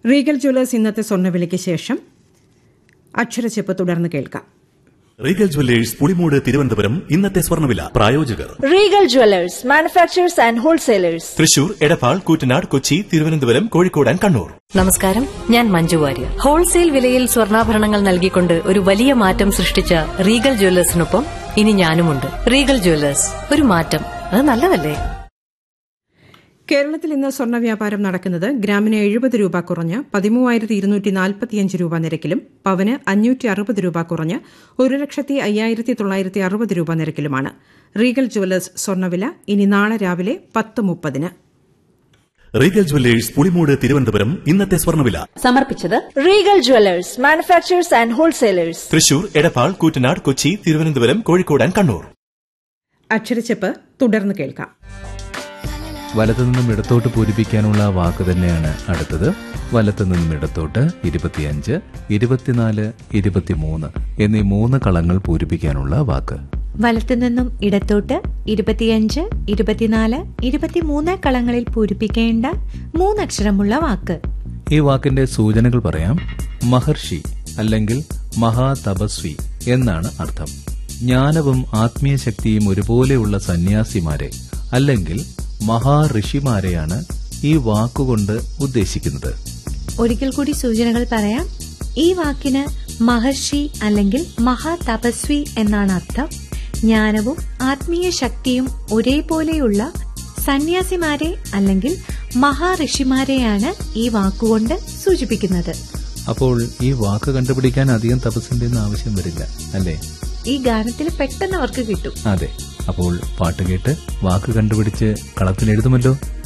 Regal Jewellers ഇന്നത്തെ സ്വർണ്ണവിലയ്ക്ക് ശേഷം അക്ഷരച്ചെപ്പ് തുടർന്ന് കേൾക്കാം റീഗൽ ജ്വല്ലേഴ്സ് പുളിമൂട് തിരുവനന്തപുരം ഇന്നത്തെ സ്വർണ്ണവില പ്രായോജകർ Regal Jewelers, manufacturers and wholesalers. Thrissur Edappal Koottanad Kochi Thiruvananthapuram Kozhikode and Kannur നമസ്കാരം ഞാൻ മഞ്ജു വാര്യർ ഹോൾസെയിൽ വിലയിൽ സ്വർണ്ണാഭരണങ്ങൾ നൽകിക്കൊണ്ട് ഒരു വലിയ മാറ്റം സൃഷ്ടിച്ച റീഗൽ ജ്വല്ലേഴ്സിനൊപ്പം ഇനി ഞാനുമുണ്ട് റീഗൽ ജ്വല്ലേഴ്സ് ഒരു മാറ്റം അത് നല്ലതല്ലേ കേരളത്തിൽ ഇന്ന് സ്വർണ്ണ വ്യാപാരം നടക്കുന്നത് ഗ്രാമിന് എഴുപത് രൂപ കുറഞ്ഞ് പതിമൂവായിരത്തി ഇരുന്നൂറ്റി നാൽപ്പത്തിയഞ്ച് രൂപ നിരക്കിലും പവന് അഞ്ഞൂറ്റി അറുപത് രൂപ കുറഞ്ഞ് ഒരു ലക്ഷത്തി അയ്യായിരത്തി തൊള്ളായിരത്തി അറുപത് രൂപ നിരക്കിലുമാണ് റീഗൽ ജ്വല്ലേഴ്സ് സ്വർണ്ണവില ഇനി നാളെ രാവിലെ പത്ത് മുപ്പതിന് റീഗൽ ജ്വല്ലേഴ്സ് പുളിമൂട് തിരുവനന്തപുരം ഇന്നത്തെ സ്വർണ്ണവില സമർപ്പിച്ചത് Regal Jewelers, manufacturers and wholesalers. Thrissur Edappal Koottanad Kochi Thiruvananthapuram Kozhikode and Kannur അക്ഷരച്ചെപ്പ് തുടർന്ന് കേൾക്കാം വലത്തു നിന്നും ഇടത്തോട്ട് പൂരിപ്പിക്കാനുള്ള വാക്ക് തന്നെയാണ് അടുത്തത് വലത്തു നിന്നും ഇടത്തോട്ട് ഇരുപത്തിയഞ്ച് ഇരുപത്തിനാല് ഇരുപത്തിമൂന്ന് എന്നീ മൂന്ന് കളങ്ങൾ പൂരിപ്പിക്കാനുള്ള വാക്ക് വലത്തുനിന്നും ഇടത്തോട്ട് ഇരുപത്തിയഞ്ച് ഇരുപത്തിനാല് ഇരുപത്തിമൂന്ന് കളങ്ങളിൽ പൂരിപ്പിക്കേണ്ട മൂന്നക്ഷരമുള്ള വാക്ക് ഈ വാക്കിന്റെ സൂചനകൾ പറയാം മഹർഷി അല്ലെങ്കിൽ മഹാതപസ്വി എന്നാണ് അർത്ഥം ജ്ഞാനവും ആത്മീയ ശക്തിയും ഒരുപോലെയുള്ള സന്യാസിമാരെ അല്ലെങ്കിൽ മഹാഋഷിമാരെയാണ് ഈ വാക്കുകൊണ്ട് ഉദ്ദേശിക്കുന്നത് ഒരിക്കൽ കൂടി സൂചനകൾ പറയാം ഈ വാക്കിന് മഹർഷി അല്ലെങ്കിൽ മഹാതപസ്വി എന്നാണ് അർത്ഥം ജ്ഞാനവും ആത്മീയ ശക്തിയും ഒരേപോലെയുള്ള സന്യാസിമാരെ അല്ലെങ്കിൽ മഹാഋഷിമാരെയാണ് ഈ വാക്കുകൊണ്ട് സൂചിപ്പിക്കുന്നത് അപ്പോൾ ഈ വാക്ക് കണ്ടുപിടിക്കാൻ അധികം തപസ്സിന്റെ ഒന്നും ആവശ്യം വരില്ല അല്ലേ ഈ ഗാനത്തിൽ പെട്ടെന്ന് അവർക്ക് കിട്ടും അതെ അപ്പോൾ പാട്ട് കേട്ട് വാക്ക് കണ്ടുപിടിച്ച് കളത്തിൽ എഴുതുമല്ലോ